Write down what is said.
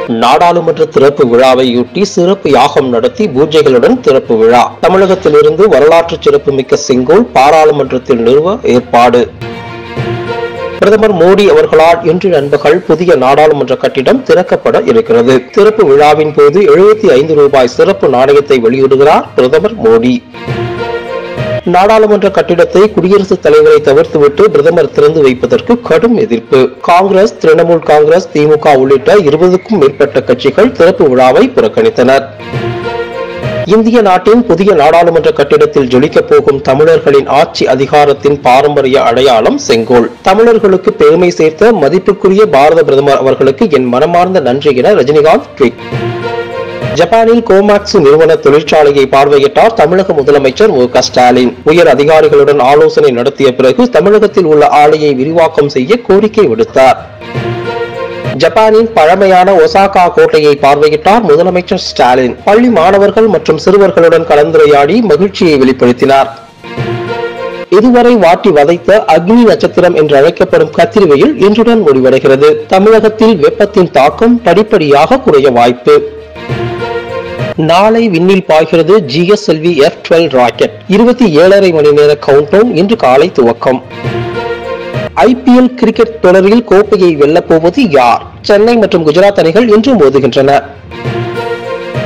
நாடாளுமன்ற திறப்பு விழாவையொட்டி சிறப்பு யாகம் நடத்தி பூஜைகளுடன் திறப்பு விழா தமிழகத்திலிருந்து வரலாற்று சிறப்புமிக்க செங்கோல் பாராளுமன்றத்தில் நிறுவ ஏற்பாடு பிரதமர் மோடி அவர்களால் இன்று நண்பகல் புதிய நாடாளுமன்ற கட்டிடம் திறக்கப்பட இருக்கிறது திறப்பு விழாவின் போது எழுபத்தி ஐந்து ரூபாய் சிறப்பு நாணயத்தை வெளியிடுகிறார் பிரதமர் மோடி நாடாளுமன்ற கட்டிடத்தை குடியரசுத் தலைவரை தவிர்த்துவிட்டு பிரதமர் திறந்து வைப்பதற்கு கடும் எதிர்ப்பு காங்கிரஸ் திரிணாமுல் காங்கிரஸ் திமுக உள்ளிட்ட இருபதுக்கும் மேற்பட்ட கட்சிகள் திறப்பு விழாவை புறக்கணித்தனர் இந்திய நாட்டின் புதிய நாடாளுமன்ற கட்டிடத்தில் ஜொலிக்கப் போகும் தமிழர்களின் ஆட்சி அதிகாரத்தின் பாரம்பரிய அடையாளம் செங்கோல் தமிழர்களுக்கு பெருமை சேர்த்த மதிப்புக்குரிய பாரத பிரதமர் அவர்களுக்கு என் மனமார்ந்த நன்றி என ரஜினிகாந்த் ட்வீட் ஜப்பானில் கோமாக்ஸ் நிறுவன தொழிற்சாலையை பார்வையிட்டார் தமிழக முதலமைச்சர் மு க ஸ்டாலின் உயர் அதிகாரிகளுடன் ஆலோசனை நடத்திய பிறகு தமிழகத்தில் உள்ள ஆலையை விரிவாக்கம் செய்ய கோரிக்கை விடுத்தார் ஜப்பானின் பழமையான ஒசாகா கோட்டையை பார்வையிட்டார் முதலமைச்சர் ஸ்டாலின் பள்ளி மாணவர்கள் மற்றும் சிறுவர்களுடன் கலந்துரையாடி மகிழ்ச்சியை வெளிப்படுத்தினார் இதுவரை வாட்டி வதைத்த அக்னி நட்சத்திரம் என்று அழைக்கப்படும் கத்திரிவையில் இன்றுடன் முடிவடைகிறது தமிழகத்தில் வெப்பத்தின் தாக்கம் படிப்படியாக குறைய வாய்ப்பு நாளை விண்ணில் பாய்கிறது ஜிஎஸ்எல்வி எஃப் டுவெல் ராக்கெட் இருபத்தி ஏழரை மணி நேர கவுண்டவுன் இன்று காலை துவக்கம் ஐபிஎல் கிரிக்கெட் தொடரில் கோப்பையை வெல்லப் போவது யார் சென்னை மற்றும் குஜராத் அணிகள் இன்று மோதுகின்றன